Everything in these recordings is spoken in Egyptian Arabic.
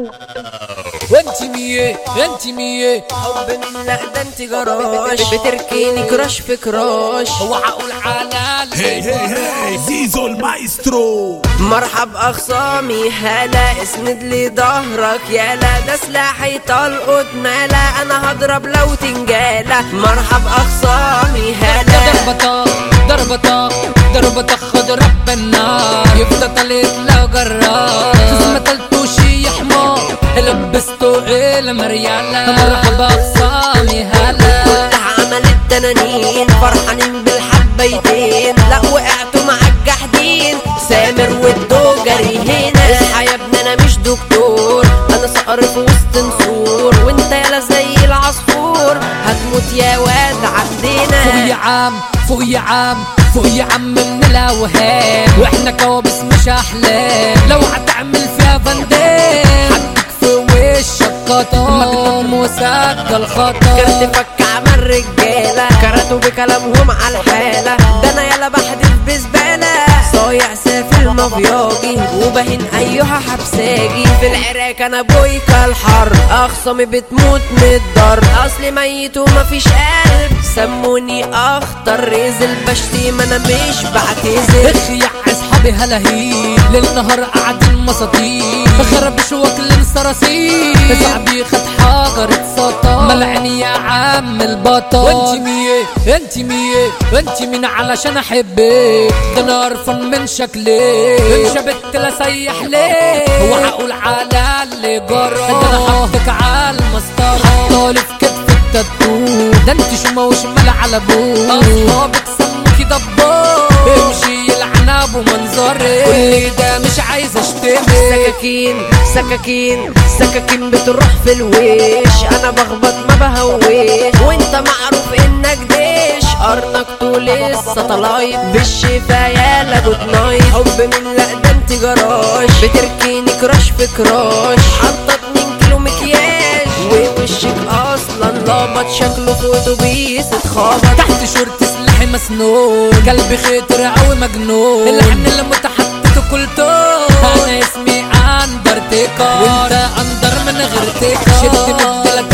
وانت مية انت مية حب من لا ده انت جراش بتركيني كراش في كراش وهقول على هي هي هي زيزو المايسترو مرحب اخصامي هلا اسند لي ظهرك يالا ده سلاحي طلقت مالا انا هضرب لو تنجالة مرحب اخصامي هلا ضربة طاق ضربة طاق ضربة طاق خد رب النار يفضل طليت لو جرار ما تلتوش يحمار لبسته المريالة مرحبا خصامي هلا كلها عملت تنانين فرحانين بالحبيتين لا وقعتوا مع الجحدين سامر والدوجري هنا اصحى يا ابني انا مش دكتور انا صقر في وسط نسور وانت يالا زي العصفور هتموت يا واد فوق يا عندنا عم فوق يا عم فوق يا عم من الاوهام واحنا كوابيس مش احلام لو هتعمل فيها فندام حدك في وشك قطار مجنون وسجل خطر كرت فك عمل رجالة كرتوا بكلامهم على الحالة ده انا يالا بحدف بزبالة صايع سافل مافياجي وبهن ايها حبساجي في العراك انا بويكا الحر اخصامي بتموت من الضرب اصلي ميت ومفيش قلب سموني اخطر ريزل بشتيم انا مش بعتذر اخي يا اصحابي هلاهيل ليل نهار قاعدين مساطيل خربش واكلين صراصير صاحبي خد حجرة سطار ملعني يا عم البطل وانت مية انت مية انت مين علشان احبك ده انا قرفان من شكلك انت بنت لا سيح ليه وهقول على اللي جرى ده انا حطك على المسطرة حطالي في كتف التاتو ده انت شمال وشمال على ابوك اصحابك سموكي دبور امشي يلعن ابو منظري كل ده مش عايز اشتمك سكاكين سكاكين سكاكين بتروح في الويش انا بخبط ما بهويش وانت معروف انك ديش قرنك طول السطلايت بالشفا يالا جود نايت حب من لا ده انت جراش بتركيني كراش في كراش حاطه 2 كيلو مكياج ووشك اصلا لابط شكله في اتوبيس اتخبط تحت شورت سلاحي مسنون قلبي خطر قوي مجنون الحن اللي متحطته كلته انا اسمي اندر تيكا وانت اندر من غير تيكا شفت بدلك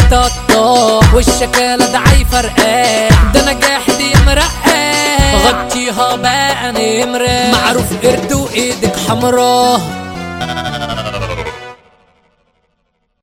تقطع والشكالة ده عاي فرقاع ده انا جاحد يا مرقع غطيها بقى نمرة معروف قرد وايدك حمرا